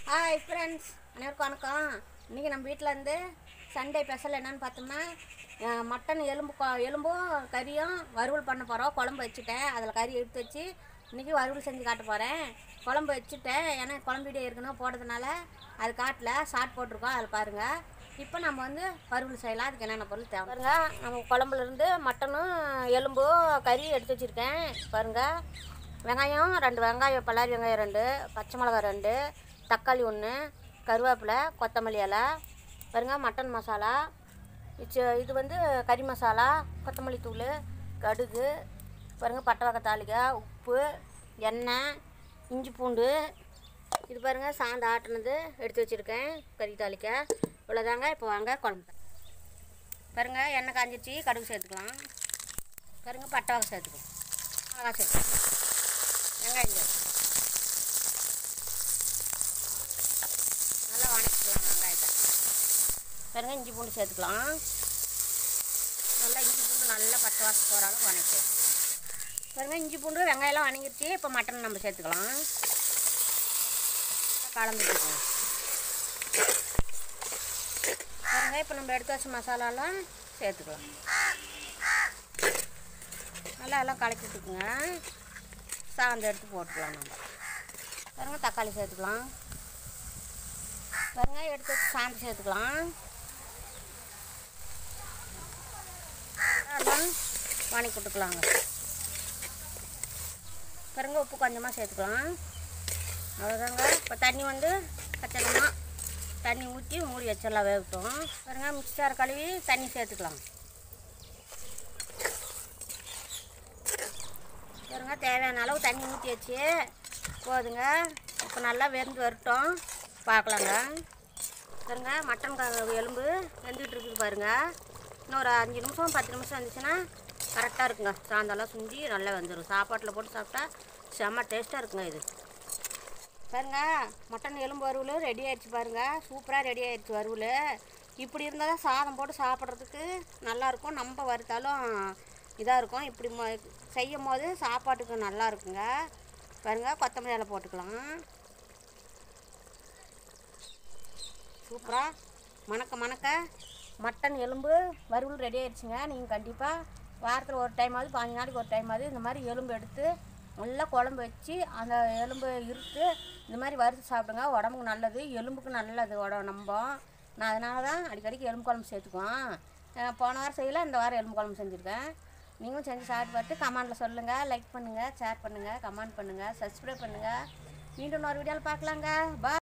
hi friends அனைவருக்கும் வணக்கம் இன்றைக்கி நம்ம வீட்டில் இருந்து சண்டே ஸ்பெஷல் என்னன்னு பார்த்தோம்னா அஹ், மட்டன் எலும்பு கொ- எலும்பும் கறியும் வறுவல் பண்ண போகிறோம் குழம்பு வச்சுட்டேன் அதில் கறி எடுத்து வச்சு இன்றைக்கி வறுவல் செஞ்சு காட்ட போகிறேன் குழம்பு வச்சுட்டேன் ஏன்னா குழம்பு வீடியோ இருக்கணும் போடுறதுனால அது காட்டல ஷார்ட் போட்டிருக்கோம் அதில் பாருங்கள் இப்போ நம்ம வந்து வறுவல் செய்யலாம் அதுக்கு என்னென்ன பொருள் தேவை பாருங்க நம்ம குழம்புல இருந்து மட்டனும் எலும்பும் கறி எடுத்து வச்சுருக்கேன் பாருங்கள் வெங்காயம் ரெண்டு வெங்காயம் பல்லாரி வெங்காயம் ரெண்டு பச்சை மிளகாய் ரெண்டு தக்காளி ஒன்று கருவேப்பிலை கொத்தமல்லி இலை பாருங்க மட்டன் மசாலா இச்சு- இது வந்து கறி மசாலா கொத்தமல்லி தூள் கடுகு பாருங்க பட்டை வகை தாளிக்காய் உப்பு எண்ணெய் இஞ்சி பூண்டு இது பாருங்க சாந்து ஆட்டினது எடுத்து வச்சுருக்கேன் கறி தாளிக்க இவ்வளோதாங்க இப்போ வாங்க குழம்பு பாருங்க எண்ணெய் காஞ்சிச்சு கடுகு சேர்த்துக்கலாம் பாருங்க பட்டை வகை சேர்த்துக்கலாம் மிளகாய் சேர்த்துக்கலாம் வெங்காயம் சேர்த்து நல்லா வணக்கிக்கலாம் வெங்காயத்தை பாருங்க இஞ்சி பூண்டு சேர்த்துக்கலாம் நல்லா இஞ்சி பூண்டு நல்லா பச்சை வாசம் போகிற அளவுக்கு வணக்கலாம் பாருங்க இஞ்சி பூண்டு வெங்காயம்லாம் வணங்கிருச்சு இப்போ மட்டன் நம்ம சேர்த்துக்கலாம் கலந்துட்டுருக்கோம் பாருங்க இப்போ நம்ம எடுத்து வச்ச மசாலாலாம் சேர்த்துக்கலாம் நல்லா எல்லாம் கலக்கிட்டுக்குங்க சாந்து எடுத்து போட்டுக்கலாம் நம்ம பாருங்க தக்காளி சேர்த்துக்கலாம் பாருங்க எடுத்து வச்சு சாந்து சேர்த்துக்கலாம் எல்லாம் வணக்கி விட்டுக்கலாங்க பாருங்க உப்பு கொஞ்சமாக சேர்த்துக்கலாம் அவ்வளோதாங்க இப்போ தண்ணி வந்து கச்சனமாக தண்ணி ஊற்றி மூடி வச்சிடலாம் வேகட்டும் பாருங்க மிக்சர் கழுவி தண்ணி சேர்த்துக்கலாம் பாருங்க தேவையான அளவு தண்ணி ஊற்றி வச்சு போதுங்க இப்போ நல்லா வெந்து வரட்டும் பார்க்கலாங்க பாருங்க மட்டன் க- எலும்பு வெந்துட்டு இருக்குது பாருங்க இன்னும் ஒரு அஞ்சு நிமிஷம் பத்து நிமிஷம் வந்துச்சுன்னா கரெக்டாக இருக்குங்க சாயந்தரம் சுண்டி நல்லா வெந்துடும் சாப்பாட்டில் போட்டு சாப்பிட்டா செம்ம டேஸ்ட்டாக இருக்குங்க இது பாருங்க மட்டன் எலும்பு வறுவல் ரெடி ஆயிடுச்சு பாருங்க சூப்பராக ரெடி ஆயிடுச்சு வறுவல் இப்படி இருந்தால் தான் சாதம் போட்டு சாப்பிட்றதுக்கு நல்லாயிருக்கும் நம்ம வறுத்தாலும் இதாக இருக்கும் இப்படி ம- செய்யும் போது சாப்பாட்டுக்கு நல்லா இருக்குங்க பாருங்க கொத்தமல்லி இலை போட்டுக்கலாம் சூப்பராக மணக்க மணக்க மட்டன் எலும்பு வறுவல் ரெடி ஆயிடுச்சுங்க நீங்கள் கண்டிப்பாக வாரத்தில் ஒரு டைமாவது பாஞ்சு நாளைக்கு ஒரு டைமாவது இந்த மாதிரி எலும்பு எடுத்து நல்லா குழம்பு வச்சு அந்த எலும்பு இறுத்து இந்த மாதிரி வறுத்து சாப்பிடுங்க உடம்புக்கு நல்லது எலும்புக்கு நல்லது உடம்பு நம்ம நான் அதனால தான் அடிக்கடிக்கு எலும்பு குழம்பு சேர்த்துக்குவோம் அஹ் போன வாரம் செய்யல இந்த வாரம் எலும்பு குழம்பு செஞ்சுருக்கேன் நீங்களும் செஞ்சு சாப்பிட்டு பார்த்து கமெண்டில் சொல்லுங்கள் லைக் பண்ணுங்கள் ஷேர் பண்ணுங்கள் கமெண்ட் பண்ணுங்கள் சப்ஸ்கிரைப் பண்ணுங்கள் மீண்டும் இன்னொரு வீடியோவில் பார்க்கலாங்க பா